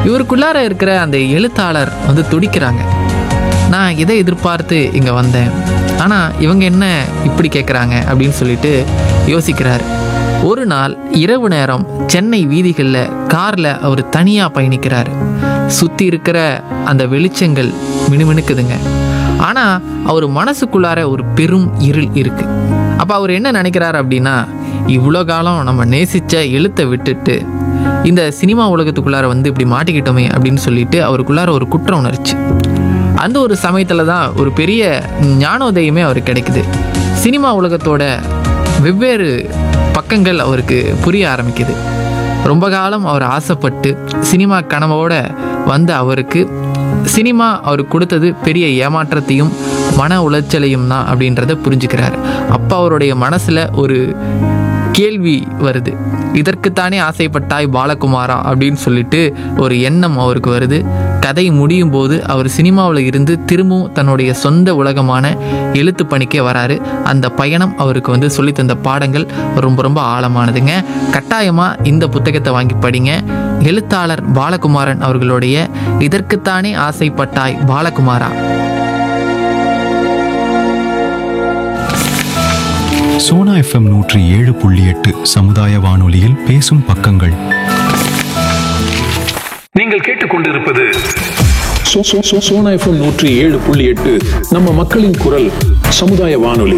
இவருக்குள்ளார இருக்கிற அந்த எழுத்தாளர் வந்து துடிக்கிறாங்க நான் இதை எதிர்பார்த்து இங்கே வந்தேன் ஆனால் இவங்க என்ன இப்படி கேட்குறாங்க அப்படின்னு சொல்லிட்டு யோசிக்கிறார் ஒரு நாள் இரவு நேரம் சென்னை வீதிகளில் காரில் அவர் தனியாக பயணிக்கிறார் சுற்றி இருக்கிற அந்த வெளிச்சங்கள் மினுமினுக்குதுங்க ஆனால் அவர் மனசுக்குள்ளார ஒரு பெரும் இருள் இருக்கு அப்போ அவர் என்ன நினைக்கிறார் அப்படின்னா இவ்வளோ காலம் நம்ம நேசித்த எழுத்தை விட்டுட்டு இந்த சினிமா உலகத்துக்குள்ளார வந்து இப்படி மாட்டிக்கிட்டோமே அப்படின்னு சொல்லிட்டு அவருக்குள்ளார ஒரு குற்ற உணர்ச்சி அந்த ஒரு சமயத்தில் தான் ஒரு பெரிய ஞானோதயமே அவருக்கு கிடைக்குது சினிமா உலகத்தோட வெவ்வேறு பக்கங்கள் அவருக்கு புரிய ஆரம்பிக்குது ரொம்ப காலம் அவர் ஆசைப்பட்டு சினிமா கனவோட வந்த அவருக்கு சினிமா அவருக்கு கொடுத்தது பெரிய ஏமாற்றத்தையும் மன உளைச்சலையும் தான் அப்படின்றத புரிஞ்சுக்கிறார் அப்போ அவருடைய மனசில் ஒரு கேள்வி வருது இதற்குத்தானே ஆசைப்பட்டாய் பாலகுமாரா அப்படின்னு சொல்லிட்டு ஒரு எண்ணம் அவருக்கு வருது கதை முடியும் போது அவர் சினிமாவில் இருந்து திரும்பவும் தன்னுடைய சொந்த உலகமான எழுத்து பணிக்கே வராரு அந்த பயணம் அவருக்கு வந்து சொல்லித் தந்த பாடங்கள் ரொம்ப ரொம்ப ஆழமானதுங்க கட்டாயமாக இந்த புத்தகத்தை வாங்கி படிங்க எழுத்தாளர் பாலகுமாரன் அவர்களுடைய இதற்குத்தானே ஆசைப்பட்டாய் பாலகுமாரா சோனா எஃப்எம் நூற்றி ஏழு புள்ளி எட்டு சமுதாய வானொலியில் பேசும் பக்கங்கள் நீங்கள் கேட்டுக்கொண்டிருப்பது சோ- சோ- சோ- சோனா எஃப்எம் நூற்றி ஏழு புள்ளி எட்டு நம்ம மக்களின் குரல் சமுதாய வானொலி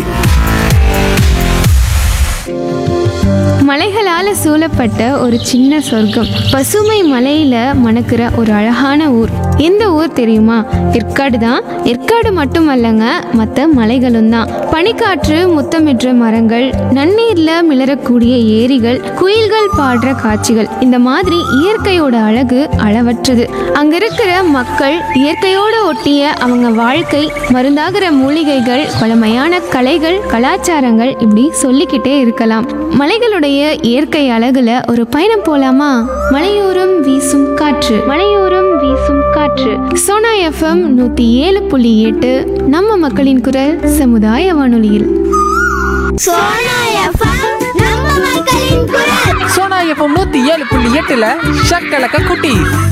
மலைகளால சூழப்பட்ட ஒரு சின்ன சொர்க்கம் பசுமை மலையில மணக்கிற ஒரு அழகான ஊர் எந்த ஊர் தெரியுமா ஏற்காடு தான் ஏற்காடு மட்டுமல்லங்க மற்ற மலைகளும் தான் பனிக்காற்று முத்தமிடுற மரங்கள் நன்னீர்ல மிளறக்கூடிய ஏரிகள் குயில்கள் பாடுற காட்சிகள் இந்த மாதிரி இயற்கையோட அழகு அளவற்றது அங்க இருக்கிற மக்கள் இயற்கையோட ஒட்டிய அவங்க வாழ்க்கை மருந்தாகிற மூலிகைகள் பழமையான கலைகள் கலாச்சாரங்கள் இப்படி சொல்லிக்கிட்டே இருக்கலாம் மலைகளுடைய இயற்கை அழகுல ஒரு பயணம் போலாமா மலையோரம் வீசும் காற்று மலையோரம் வீசும் காற்று சோனா எஃப்எம் நூத்தி ஏழு புள்ளி எட்டு நம்ம மக்களின் குரல் சமுதாய வானொலியில் சோனா எஃப்எம் நம்ம மக்களின் குரல் சோனா எஃப்எம் நூற்றி ஏழு புள்ளி எட்டில் ஷக்கலக்க குட்டி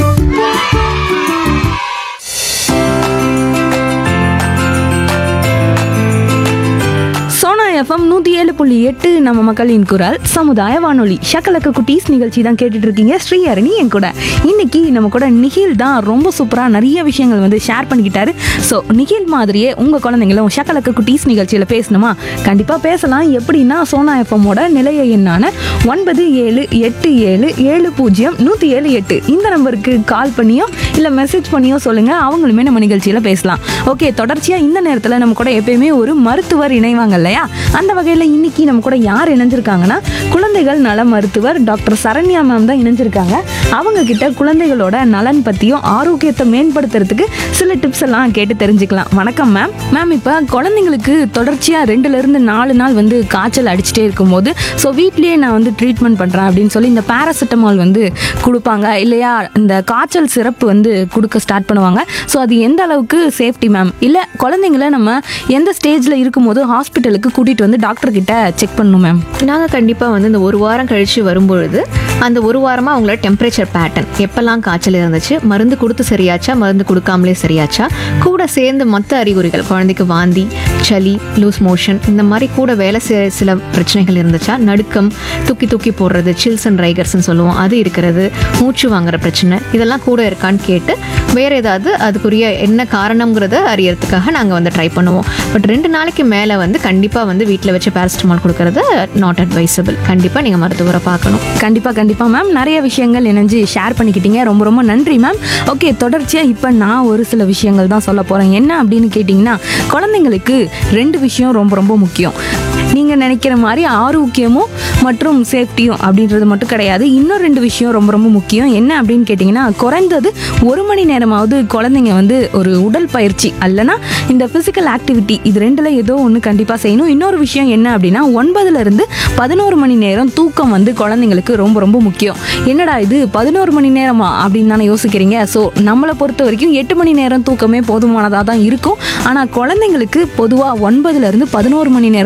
சோனா எஃப்எம் நூற்றி ஏழு புள்ளி எட்டு நம்ம மக்களின் குரல் சமுதாய வானொலி ஷக்கலக்க குட்டீஸ் நிகழ்ச்சி தான் கேட்டுட்டு இருக்கீங்க ஸ்ரீஹரணி என் கூட இன்னைக்கு நம்ம கூட நிகில் தான் ரொம்ப சூப்பராக நிறைய விஷயங்கள் வந்து ஷேர் பண்ணிக்கிட்டாரு ஸோ நிகில் மாதிரியே உங்கள் குழந்தைங்களும் ஷக்கலக்க குட்டீஸ் நிகழ்ச்சியில் பேசணுமா கண்டிப்பாக பேசலாம் எப்படின்னா சோனா எஃப்எம்மோட நிலைய எண்ணான ஒன்பது ஏழு எட்டு ஏழு ஏழு பூஜ்ஜியம் நூற்றி ஏழு எட்டு இந்த நம்பருக்கு கால் பண்ணியோ இல்லை மெசேஜ் பண்ணியோ சொல்லுங்கள் அவங்களுமே நம்ம நிகழ்ச்சியில் பேசலாம் ஓகே தொடர்ச்சியாக இந்த நேரத்தில் நம்ம கூட எப்பயுமே ஒரு மருத்துவர் இணைவாங்க இல்லையா அந்த வகையில் இன்னைக்கு நம்ம கூட யார் இணைஞ்சிருக்காங்கன்னா குழந்தைகள் நல மருத்துவர் டாக்டர் சரண்யா மேம் தான் இணைஞ்சிருக்காங்க அவங்க கிட்ட குழந்தைகளோட நலன் பற்றியும் ஆரோக்கியத்தை மேம்படுத்துறதுக்கு சில டிப்ஸ் எல்லாம் கேட்டு தெரிஞ்சுக்கலாம் வணக்கம் மேம் மேம் இப்போ குழந்தைங்களுக்கு தொடர்ச்சியாக ரெண்டுலேருந்து நாலு நாள் வந்து காய்ச்சல் அடிச்சுட்டே இருக்கும்போது ஸோ வீட்லேயே நான் வந்து ட்ரீட்மெண்ட் பண்ணுறேன் அப்படின்னு சொல்லி இந்த பேராசிட்டமால் வந்து கொடுப்பாங்க இல்லையா இந்த காய்ச்சல் சிறப்பு வந்து கொடுக்க ஸ்டார்ட் பண்ணுவாங்க ஸோ அது எந்த அளவுக்கு சேஃப்டி மேம் இல்லை குழந்தைங்கள நம்ம எந்த ஸ்டேஜில் இருக்கும்போது ஹாஸ்பிட்டலுக்கு கூட்டிகிட்டு வந்து டாக்டர் கிட்ட செக் பண்ணணும் மேம் நாங்கள் கண்டிப்பாக வந்து இந்த ஒரு வாரம் கழித்து வரும்பொழுது அந்த ஒரு வாரமாக அவங்களோட டெம்பரேச்சர் பேட்டர்ன் எப்போல்லாம் காய்ச்சல் இருந்துச்சு மருந்து கொடுத்து சரியாச்சா மருந்து கொடுக்காமலே சரியாச்சா கூட சேர்ந்து மற்ற அறிகுறிகள் குழந்தைக்கு வாந்தி சளி லூஸ் மோஷன் இந்த மாதிரி கூட வேலை செய்ய சில பிரச்சனைகள் இருந்துச்சா நடுக்கம் தூக்கி தூக்கி போடுறது சில்ஸ் அண்ட் ரைகர்ஸ்னு சொல்லுவோம் அது இருக்கிறது மூச்சு வாங்குற பிரச்சனை இதெல்லாம் கூட இருக்கான்னு கேட்டு வேறு ஏதாவது அதுக்குரிய என்ன காரணங்கிறத அறியறதுக்காக நாங்கள் வந்து ட்ரை பண்ணுவோம் பட் ரெண்டு நாளைக்கு மேலே வந்து கண்டிப்பாக வந்து வீட்டில் வச்சு பேரஸ்டமால் கொடுக்கறது நாட் அட்வைசபிள் கண்டிப்பாக நீங்கள் மருத்துவரை பார்க்கணும் கண்டிப்பாக கண்டிப்பாக மேம் நிறைய விஷயங்கள் இணைஞ்சு ஷேர் பண்ணிக்கிட்டீங்க ரொம்ப ரொம்ப நன்றி மேம் ஓகே தொடர்ச்சியாக இப்போ நான் ஒரு சில விஷயங்கள் தான் சொல்ல போகிறேன் என்ன அப்படின்னு கேட்டிங்கன்னா குழந்தைங்களுக்கு ரெண்டு விஷயம் ரொம்ப ரொம்ப முக்கியம் நீங்கள் நினைக்கிற மாதிரி ஆரோக்கியமும் மற்றும் சேஃப்டியும் அப்படின்றது மட்டும் கிடையாது இன்னும் ரெண்டு விஷயம் ரொம்ப ரொம்ப முக்கியம் என்ன அப்படின்னு கேட்டிங்கன்னா குறைந்தது ஒரு மணி நேரமாவது குழந்தைங்க வந்து ஒரு உடல் பயிற்சி அல்லனா இந்த ஃபிசிக்கல் ஆக்டிவிட்டி இது ரெண்டில் ஏதோ ஒன்று கண்டிப்பாக செய்யணும் இன்னொரு விஷயம் என்ன அப்படின்னா ஒன்பதுல இருந்து பதினோரு மணி நேரம் தூக்கம் வந்து குழந்தைங்களுக்கு ரொம்ப ரொம்ப முக்கியம் என்னடா இது பதினோரு மணி நேரமா அப்படின்னு தானே யோசிக்கிறீங்க ஸோ நம்மளை பொறுத்த வரைக்கும் எட்டு மணி நேரம் தூக்கமே போதுமானதாக தான் இருக்கும் ஆனால் குழந்தைங்களுக்கு பொதுவாக ஒன்பதுல இருந்து பதினோரு மணி நேரம் தூக்கம் வந்து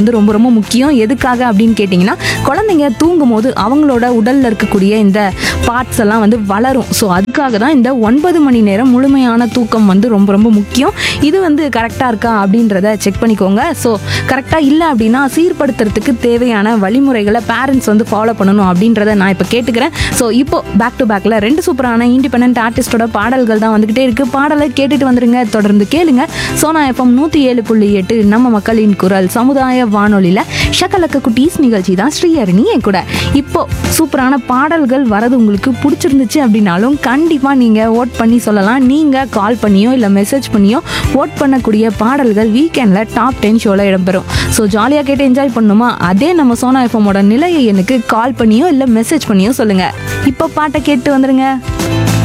வந்து ரொம்ப ரொம்ப முக்கியம் எதுக்காக அப்படின்னு கேட்டிங்கன்னா குழந்தைங்க தூங்கும் போது அவங்களோட உடலில் இருக்கக்கூடிய இந்த பார்ட்ஸ் எல்லாம் வந்து வளரும் ஸோ அதுக்காக தான் இந்த ஒன்பது மணி நேரம் முழுமையான தூக்கம் வந்து ரொம்ப ரொம்ப முக்கியம் இது வந்து கரெக்டாக இருக்கா அப்படின்றத செக் பண்ணிக்கோங்க ஸோ கரெக்டாக இல்லை அப்படின்னா சீர்படுத்துறதுக்கு தேவையான வழிமுறைகளை பேரண்ட்ஸ் வந்து ஃபாலோ பண்ணணும் அப்படின்றத நான் இப்போ கேட்டுக்கிறேன் ஸோ இப்போ பேக் டு பேக்கில் ரெண்டு சூப்பரான இண்டிபெண்ட் ஆர்டிஸ்டோட பாடல்கள் தான் வந்துகிட்டே இருக்கு பாடலை கேட்டுட்டு வந்துருங்க தொடர்ந்து கேளுங்க சோனா எஃப்எம் நூற்றி ஏழு புள்ளி எட்டு நம்ம மக்களின் குரல் சமுதாய வானொலியில் ஷக்கலக்க குட்டீஸ் நிகழ்ச்சி தான் ஸ்ரீஹரணி என் கூட இப்போ சூப்பரான பாடல்கள் வரது உங்களுக்கு பிடிச்சிருந்துச்சு அப்படின்னாலும் கண்டிப்பாக நீங்கள் ஓட் பண்ணி சொல்லலாம் நீங்கள் கால் பண்ணியோ இல்லை மெசேஜ் பண்ணியோ ஓட் பண்ணக்கூடிய பாடல்கள் வீக்கெண்டில் டாப் டென் ஷோவில் இடம்பெறும் ஸோ ஜாலியாக கேட்டு என்ஜாய் பண்ணுமா அதே நம்ம சோனா எஃப்எம்மோட நிலையை எனக்கு கால் பண்ணியோ இல்லை மெசேஜ் பண்ணியோ சொல்லுங்கள் இப்போ பாட்டை கேட்டு வந்துருங்க